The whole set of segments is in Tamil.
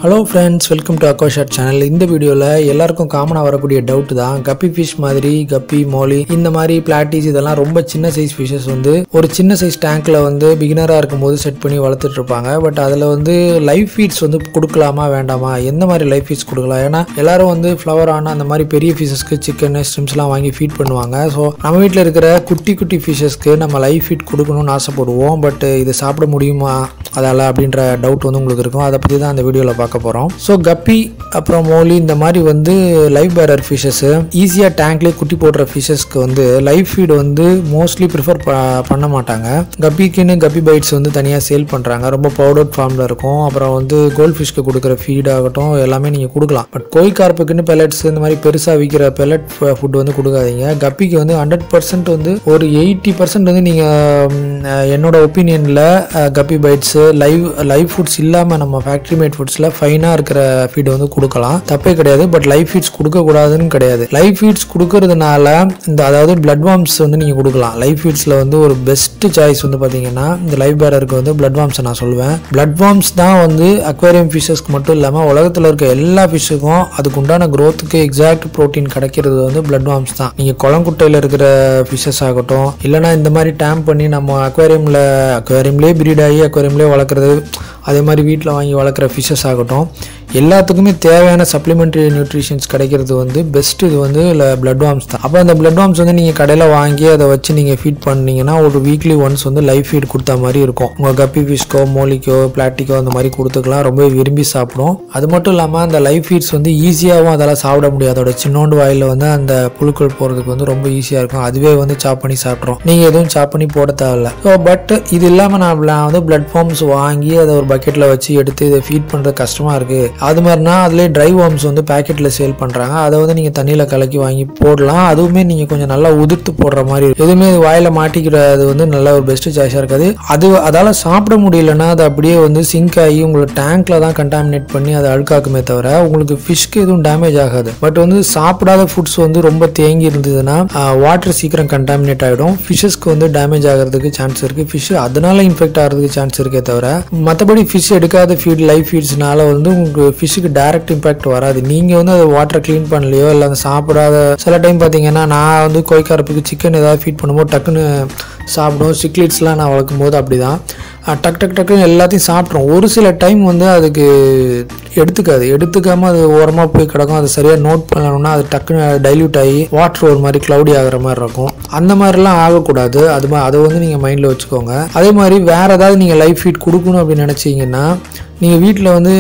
hello friends welcome to Aquashot channel இந்த வீடியோவில் எல்லாருக்கும் காமனாக வரக்கூடிய டவுட் தான் கப்பி ஃபிஷ் மாதிரி கப்பி மோலி இந்த மாதிரி பிளாட்டிஸ் இதெல்லாம் ரொம்ப சின்ன சைஸ் ஃபிஷஸ் வந்து ஒரு சின்ன சைஸ் டேங்க்கில் வந்து பிகினராக இருக்கும்போது செட் பண்ணி வளர்த்துட்டு இருப்பாங்க பட் அதில் வந்து லைஃப் ஃபீட்ஸ் வந்து கொடுக்கலாமா வேண்டாமா எந்த மாதிரி லைஃப் ஃபீட்ஸ் கொடுக்கலாம் ஏன்னா எல்லாரும் வந்து ஃப்ளவர் ஆன அந்த மாதிரி பெரிய ஃபிஷஸ்க்கு சிக்கன் ஸ்ட்ரிம்ஸ்லாம் வாங்கி ஃபீட் பண்ணுவாங்க ஸோ நம்ம வீட்டில் இருக்கிற குட்டி குட்டி ஃபிஷஸ்க்கு நம்ம லைஃப் ஃபீட் கொடுக்கணும்னு ஆசைப்படுவோம் பட் இது சாப்பிட முடியுமா அதால் அப்படின்ற டவுட் வந்து உங்களுக்கு இருக்கும் அதை பற்றி தான் அந்த வீடியோவில் பார்க்க போகிறோம் ஸோ கப்பி அப்புறம் மோலி இந்த மாதிரி வந்து லைஃப் பேரர் ஃபிஷஸ் ஈஸியாக டேங்க்லேயே குட்டி போடுற ஃபிஷஸ்க்கு வந்து லைஃப் ஃபீடு வந்து மோஸ்ட்லி ப்ரிஃபர் பண்ண மாட்டாங்க கப்பிக்குன்னு கப்பி பைட்ஸ் வந்து தனியாக சேல் பண்ணுறாங்க ரொம்ப பவுடர் ஃபார்மில் இருக்கும் அப்புறம் வந்து கோல்ட் ஃபிஷ்க்கு கொடுக்குற ஃபீட் ஆகட்டும் எல்லாமே நீங்கள் கொடுக்கலாம் பட் கோய் கார்ப்புக்குன்னு பெல்லட்ஸ் இந்த மாதிரி பெருசாக விற்கிற பெல்லட் ஃபுட் வந்து கொடுக்காதீங்க கப்பிக்கு வந்து ஹண்ட்ரட் பர்சன்ட் வந்து ஒரு எயிட்டி பர்சன்ட் வந்து நீங்கள் என்னோட ஒப்பீனியனில் கப்பி பைட்ஸு லைவ் லைவ் ஃபுட்ஸ் இல்லாமல் நம்ம ஃபேக்ட்ரி மேட் ஃபுட்ஸில் ஃபைனாக இருக்கிற ஃபீட் வந்து கொடுக்கலாம் தப்பே கிடையாது பட் லைவ் ஃபீட்ஸ் கொடுக்கக்கூடாதுன்னு கிடையாது லைவ் ஃபீட்ஸ் கொடுக்கறதுனால இந்த அதாவது பிளட் வார்ம்ஸ் வந்து நீங்கள் கொடுக்கலாம் லைவ் ஃபீட்ஸில் வந்து ஒரு பெஸ்ட் சாய்ஸ் வந்து பார்த்தீங்கன்னா இந்த லைவ் பேரருக்கு வந்து பிளட் வார்ம்ஸை நான் சொல்லுவேன் பிளட் வார்ம்ஸ் தான் வந்து அக்வேரியம் ஃபிஷஸ்க்கு மட்டும் இல்லாமல் உலகத்தில் இருக்க எல்லா ஃபிஷ்ஷுக்கும் அதுக்கு உண்டான க்ரோத்துக்கு எக்ஸாக்ட் ப்ரோட்டீன் கிடைக்கிறது வந்து பிளட் வார்ம்ஸ் தான் நீங்கள் குளங்குட்டையில் இருக்கிற ஃபிஷஸ் ஆகட்டும் இல்லைனா இந்த மாதிரி டேம் பண்ணி நம்ம அக்வேரியமில் அக்வேரியம்லேயே பிரீட் ஆகி அக்வேரியம்லேயே வளர்க்குறது அதே மாதிரி வீட்டில் வாங்கி வளர்க்குற ஃபிஷஸ் ஆகட்டும் எல்லாத்துக்குமே தேவையான சப்ளிமெண்ட்ரி நியூட்ரிஷன்ஸ் கிடைக்கிறது வந்து பெஸ்ட் இது வந்து பிளட் வார்ம்ஸ் தான் அப்போ அந்த பிளட் வார்ம்ஸ் வந்து நீங்கள் கடையில் வாங்கி அதை வச்சு நீங்கள் ஃபீட் பண்ணீங்கன்னா ஒரு வீக்லி ஒன்ஸ் வந்து லைஃப் ஃபீட் கொடுத்த மாதிரி இருக்கும் உங்கள் கப்பி ஃபிஷ்க்கோ மோலிக்கோ பிளாட்டிக்கோ அந்த மாதிரி கொடுத்துக்கலாம் ரொம்ப விரும்பி சாப்பிடும் அது மட்டும் இல்லாமல் அந்த லைஃப் ஃபீட்ஸ் வந்து ஈஸியாகவும் அதெல்லாம் சாப்பிட முடியாது அதோட சின்னோண்டு வாயில் வந்து அந்த புழுக்கள் போகிறதுக்கு வந்து ரொம்ப ஈஸியாக இருக்கும் அதுவே வந்து சாப் பண்ணி சாப்பிட்றோம் நீங்கள் எதுவும் சாப் பண்ணி போட தேவையில்ல ஸோ பட் இது இல்லாமல் நான் நான் வந்து பிளட் ஃபார்ம்ஸ் வாங்கி அதை ஒரு பக்கெட்டில் வச்சு எடுத்து இதை ஃபீட் பண்ணுறது கஷ்டமாக இருக்குது அது மாதிரினா அதுலேயே ட்ரை வார்ம்ஸ் வந்து பேக்கெட்டில் சேல் பண்ணுறாங்க அதை வந்து நீங்கள் தண்ணியில் கலக்கி வாங்கி போடலாம் அதுவுமே நீங்கள் கொஞ்சம் நல்லா உதிர்த்து போடுற மாதிரி இருக்கும் எதுவுமே வாயில் மாட்டிக்கிறது வந்து நல்ல ஒரு பெஸ்ட் சாய்ஸாக இருக்காது அது அதால் சாப்பிட முடியலன்னா அது அப்படியே வந்து சிங்க் ஆகி உங்களை டேங்க்ல தான் கண்டாமினேட் பண்ணி அதை அழுக்காக்குமே தவிர உங்களுக்கு ஃபிஷ்க்கு எதுவும் டேமேஜ் ஆகாது பட் வந்து சாப்பிடாத ஃபுட்ஸ் வந்து ரொம்ப தேங்கி இருந்ததுன்னா வாட்டர் சீக்கிரம் கண்டாமினேட் ஆகிடும் ஃபிஷ்ஷஸ்க்கு வந்து டேமேஜ் ஆகிறதுக்கு சான்ஸ் இருக்குது ஃபிஷ் அதனால இன்ஃபெக்ட் ஆகிறதுக்கு சான்ஸ் இருக்கே தவிர மற்றபடி ஃபிஷ் எடுக்காத ஃபீட் லைஃப் ஃபீட்ஸ்னால வந்து உங்களுக்கு ஃபிஷ்ஷுக்கு டைரக்ட் இம்பாக்ட் வராது நீங்கள் வந்து அதை வாட்டரை க்ளீன் பண்ணலையோ இல்லை அந்த சாப்பிடாத சில டைம் பார்த்தீங்கன்னா நான் வந்து கோய்க்காரப்புக்கு சிக்கன் ஏதாவது ஃபீட் பண்ணும்போது டக்குன்னு சாப்பிடும் சிக்லிட்ஸ்லாம் நான் வளர்க்கும் போது அப்படி தான் டக் டக் டக்குன்னு எல்லாத்தையும் சாப்பிட்றோம் ஒரு சில டைம் வந்து அதுக்கு எடுத்துக்காது எடுத்துக்காமல் அது ஓரமாக போய் கிடக்கும் அது சரியாக நோட் பண்ணணும்னா அது டக்குன்னு டைல்யூட் ஆகி வாட்டர் ஒரு மாதிரி க்ளவுடி ஆகிற மாதிரி இருக்கும் அந்த மாதிரிலாம் ஆகக்கூடாது அது மாதிரி அதை வந்து நீங்கள் மைண்டில் வச்சுக்கோங்க அதே மாதிரி வேறு ஏதாவது நீங்கள் லைஃப் ஃபீட் கொடுக்கணும் அப்படின்னு நினச்சிங்கன்னா நீங்கள் வீட்டில் வந்து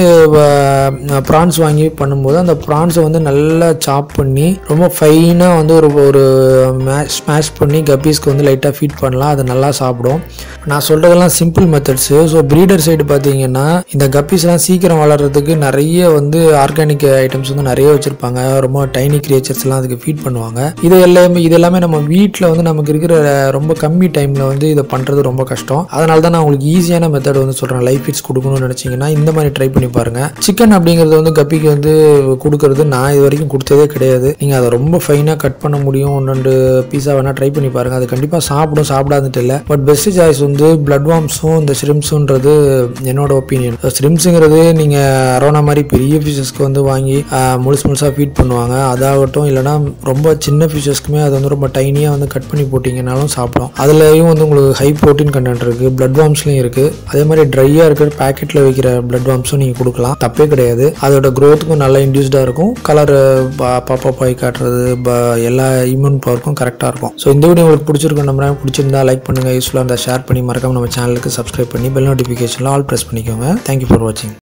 ப்ரான்ஸ் வாங்கி பண்ணும்போது அந்த ப்ரான்ஸை வந்து நல்லா சாப் பண்ணி ரொம்ப ஃபைனாக வந்து ஒரு ஒரு ஸ்மாஷ் பண்ணி கப்பீஸ்க்கு வந்து லைட்டாக ஃபீட் பண்ணலாம் அது நல்லா சாப்பிடும் நான் சொல்கிறதெல்லாம் simple methods so breeder side பார்த்தீங்கன்னா இந்த கப்பீஸ்லாம் சீக்கிரம் வளர்கிறதுக்கு நிறைய வந்து ஆர்கானிக் ஐட்டம்ஸ் வந்து நிறைய வச்சுருப்பாங்க ரொம்ப டைனி கிரியேச்சர்ஸ்லாம் அதுக்கு ஃபீட் பண்ணுவாங்க இது எல்லாமே இது எல்லாமே நம்ம வீட்டில் வந்து நமக்கு இருக்கிற ரொம்ப கம்மி டைமில் வந்து இதை பண்ணுறது ரொம்ப கஷ்டம் அதனால தான் நான் உங்களுக்கு ஈஸியான மெத்தட் வந்து சொல்கிறேன் லைஃப் ஃபீட்ஸ் கொடுக்கணும்னு நினச்சிங்கன்னா இந்த மாதிரி ட்ரை பண்ணி பாருங்க சிக்கன் அப்படிங்கிறது வந்து கப்பிக்கு வந்து கொடுக்கறது நான் இது வரைக்கும் கொடுத்ததே கிடையாது நீங்கள் அதை ரொம்ப ஃபைனாக கட் பண்ண முடியும் ஒன்று ரெண்டு பீஸா வேணால் ட்ரை பண்ணி பாருங்க அது கண்டிப்பாக சாப்பிடும் சாப்பிடாதுட்டு இல்லை பட் பெஸ்ட் சாய்ஸ் வந்து பிளட் வார்ம்ஸும் இந்த ஷ்ரிம்ஸுன்றது என்னோட ஒப்பீனியன் ஷ்ரிம்ஸுங்கிறது நீங்கள் அரோனா மாதிரி பெரிய ஃபிஷஸ்க்கு வந்து வாங்கி முழுசு முழுசாக ஃபீட் பண்ணுவாங்க அதாகட்டும் இல்லைனா ரொம்ப சின்ன ஃபிஷஸ்க்குமே அது வந்து ரொம்ப டைனியாக வந்து கட் பண்ணி போட்டிங்கனாலும் சாப்பிடும் அதுலேயும் வந்து உங்களுக்கு ஹை ப்ரோட்டீன் கண்டென்ட் இருக்குது பிளட் வார்ம்ஸ்லையும் இருக்குது அதே மாதிரி ட்ரையாக இருக்கிற பேக்கெட்டில் வைக்கிற பிளட் வார்ம்ஸும் நீங்கள் கொடுக்கலாம் தப்பே கிடையாது அதோட க்ரோத்துக்கும் நல்லா இன்டியூஸ்டாக இருக்கும் கலர் பாப்பா பாய் காட்டுறது எல்லா இம்யூன் பவருக்கும் கரெக்டாக இருக்கும் ஸோ இந்த வீடியோ உங்களுக்கு பிடிச்சிருக்கும் நம்ம பிடிச்சிருந்தா லைக் பண்ணுங்கள் யூஸ்ஃபுல்லாக இருந்தால் ஷேர் பண்ணி மறக்காம நம்ம சேனலுக்கு சப்ஸ்கிரைப் பண்ணி பெல் நோட்டிஃபிகேஷனில் ஆல் ப்ரெஸ் பண்ணிக்கோங்க தேங்க்யூ ஃபார் வாட்சிங்